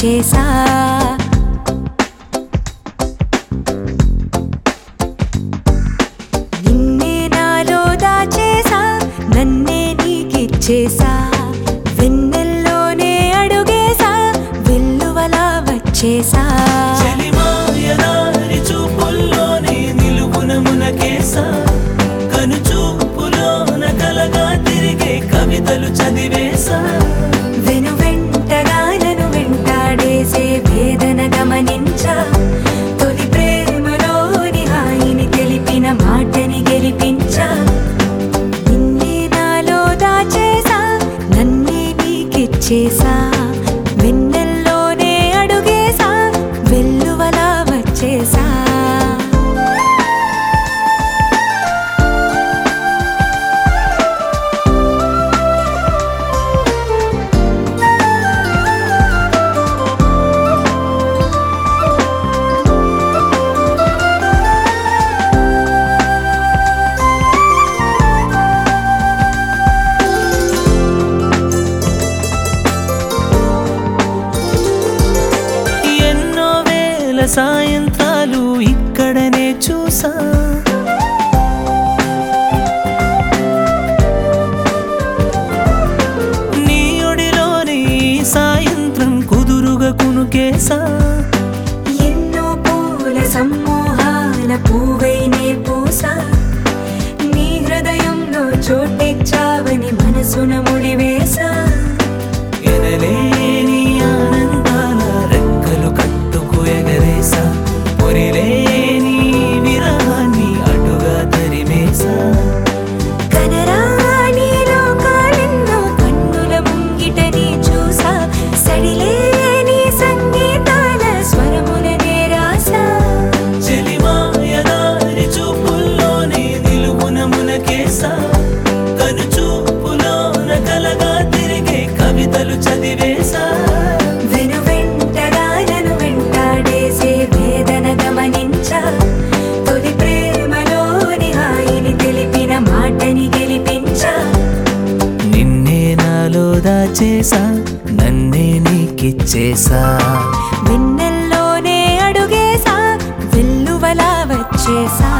వచ్చేసా నిన్నే నాలో దాచేసా నన్నే నీకిచ్చేసా వెన్నెల్లోనే అడుగేసా వెల్లువలా వచ్చేసా చెలిమాయనారి చూపుల్లోనే నిలువున మునకేసా కను చూపులోన కలగా తిరిగే కవితలు చదివేసా వెను వెంటగా నన్ను వెంటాడేసే వేదన గమనించా తొలి ప్రేమలోని హాయిని తెలిపిన మాటని గెలిపించా నిన్నే నాలో దాచేసా నన్నే నీకిచ్చేసా వెన్నెల్లోనే అడుగేసా వెల్లువలా వచ్చేసా ఎన్నో వేల సాయంత్రాలు ఇక్కడనే చూసా నీ ఒడిలోని సాయంత్రం కుదురుగా కునుకేసా ఎన్నో పూల సమ్మోహాల పూవైనే పూసా నీ హృదయంలో చోటిచ్చావని మనసున ముడివేసా ఎనలేని ఆనందాల రెక్కలు కట్టుకు ఎగరేసా పొరిలేని విరహాన్ని అటుగా తరిమేసా కనరాని లోకాలెన్నో కన్నుల ముంగిట నీ చూసా సడిలేని సంగీతాల స్వరములనే రాసా చెలిమాయదారి చూపుల్లోనే నిలువున మునకేసా కను చూపులోన కలగా తిరిగే కవితలు చదివేసా వెను వెంటగా నన్ను వెంటాడేసే వేదన గమనించా తొలి ప్రేమలోని హాయిని తెలిపిన మాటని గెలిపించా నిన్నే నాలో దాచేసా నన్నే నీకిచ్చేసా వెన్నెల్లోనే అడుగేసా వెల్లువలా వచ్చేసా